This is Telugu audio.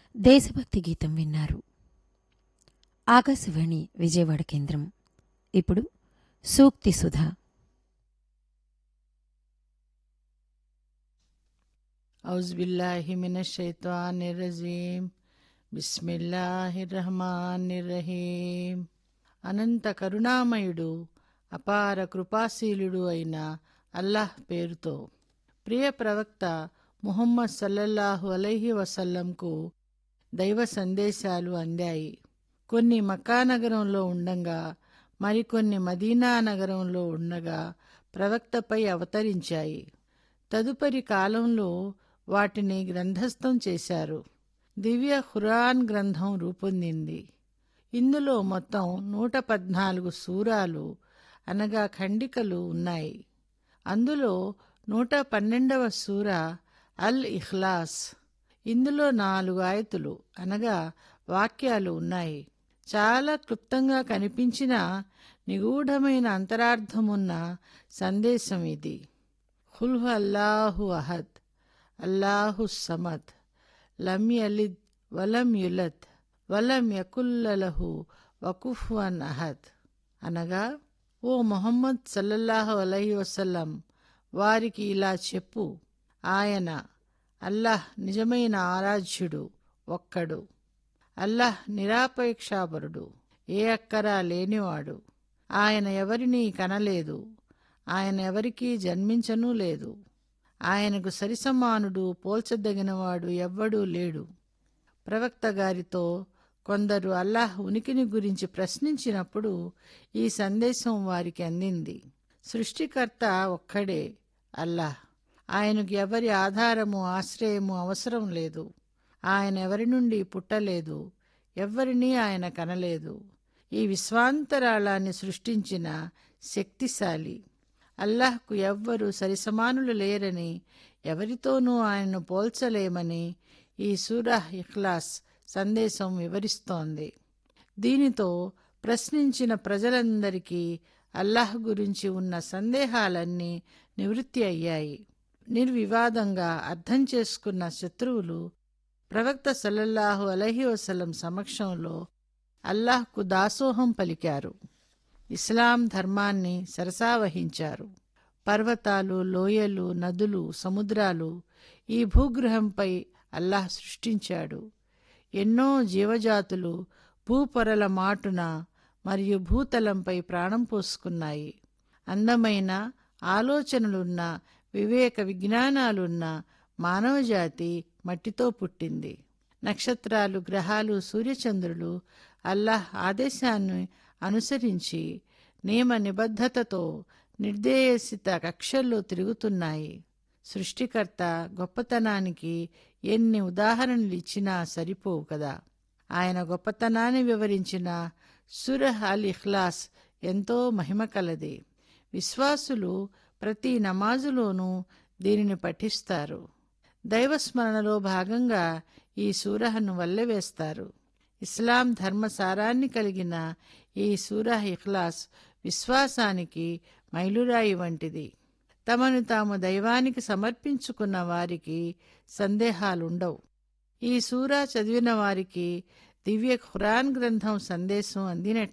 దేశభక్తి గీతం విన్నారు ఆకాశవాణి విజయవాడ కేంద్రం ఇప్పుడు సూక్తి సుధా ఔజ్బిల్లాహిమినషైత్వానిర్రజీం బిస్మిల్లాహిర్రహమానిర్రహీం అనంత కరుణామయుడు అపార కృపాశీలుడు అయిన అల్లాహ్ పేరుతో ప్రియ ప్రవక్త ముహమ్మద్ సల్లల్లాహు అలైహి వసల్లంకు దైవ సందేశాలు అందాయి కొన్ని మక్కా నగరంలో ఉండంగా మరికొన్ని మదీనా నగరంలో ఉండగా ప్రవక్తపై అవతరించాయి తదుపరి కాలంలో వాటిని గ్రంథస్థం చేశారు దివ్య ఖురాన్ గ్రంథం రూపొందింది ఇందులో మొత్తం నూట పద్నాలుగు సూరాలు అనగా ఖండికలు ఉన్నాయి అందులో నూట పన్నెండవ సూర అల్ ఇఖ్లాస్ ఇందులో నాలుగు ఆయతులు అనగా వాక్యాలు ఉన్నాయి చాలా క్లుప్తంగా కనిపించిన నిగూఢమైన అంతరార్థమున్న సందేశం ఇది హుల్హు అల్లాహు అహద్ అల్లాహు సమద్ లం యలిద్ వలం యులద్ వలం యకుల్లలహు వకుఫ్వన్ అహద్ అనగా ఓ మొహమ్మద్ సల్లల్లాహు అలైహి వసల్లం వారికి ఇలా చెప్పు ఆయన అల్లాహ్ నిజమైన ఆరాధ్యుడు ఒక్కడు అల్లాహ్ నిరాపేక్షాపరుడు ఏ అక్కరా లేనివాడు ఆయన ఎవరినీ కనలేదు ఆయన ఎవరికీ జన్మించనూ లేదు ఆయనకు సరిసమానుడు పోల్చదగినవాడు ఎవ్వడూ లేడు ప్రవక్త గారితో కొందరు అల్లాహ్ ఉనికిని గురించి ప్రశ్నించినప్పుడు ఈ సందేశం వారికి అందింది సృష్టికర్త ఒక్కడే అల్లాహ్ ఆయనకు ఎవరి ఆధారము ఆశ్రయము అవసరం లేదు ఆయన ఎవరి నుండి పుట్టలేదు ఎవ్వరినీ ఆయన కనలేదు ఈ విశ్వాంతరాళాన్ని సృష్టించిన శక్తిశాలి అల్లాహ్కు ఎవ్వరు సరిసమానులు లేరని ఎవరితోనూ ఆయనను పోల్చలేమని ఈ సూరహ్ ఇఖ్లాస్ సందేశం వివరిస్తోంది దీనితో ప్రశ్నించిన ప్రజలందరికీ అల్లాహ్ గురించి ఉన్న సందేహాలన్నీ నివృత్తి అయ్యాయి నిర్వివాదంగా అర్థం చేసుకున్న శత్రువులు ప్రవక్త సల్లల్లాహు అలహి వసలం సమక్షంలో అల్లాహ్కు దాసోహం పలికారు ఇస్లాం ధర్మాన్ని సరసావహించారు పర్వతాలు లోయలు నదులు సముద్రాలు ఈ భూగృహంపై అల్లాహ్ సృష్టించాడు ఎన్నో జీవజాతులు భూపొరల మాటున మరియు భూతలంపై ప్రాణం పోసుకున్నాయి అందమైన ఆలోచనలున్న వివేక విజ్ఞానాలున్న మానవజాతి మట్టితో పుట్టింది నక్షత్రాలు గ్రహాలు సూర్యచంద్రులు అల్లాహ్ ఆదేశాన్ని అనుసరించి నియమ నిబద్ధతతో నిర్దేశిత కక్షల్లో తిరుగుతున్నాయి సృష్టికర్త గొప్పతనానికి ఎన్ని ఉదాహరణలు ఇచ్చినా సరిపోవు కదా ఆయన గొప్పతనాన్ని వివరించిన సురహ్ అల్ ఇఖ్లాస్ ఎంతో మహిమ కలది విశ్వాసులు ప్రతి నమాజులోనూ దీనిని పఠిస్తారు దైవస్మరణలో భాగంగా ఈ సూరహను వల్లెవేస్తారు ఇస్లాం ధర్మసారాన్ని కలిగిన ఈ సూరహ్ ఇఖ్లాస్ విశ్వాసానికి మైలురాయి వంటిది తమను తాము దైవానికి సమర్పించుకున్న వారికి సందేహాలుండవు ఈ సూరా చదివిన వారికి దివ్య ఖురాన్ గ్రంథం సందేశం అందినట్లే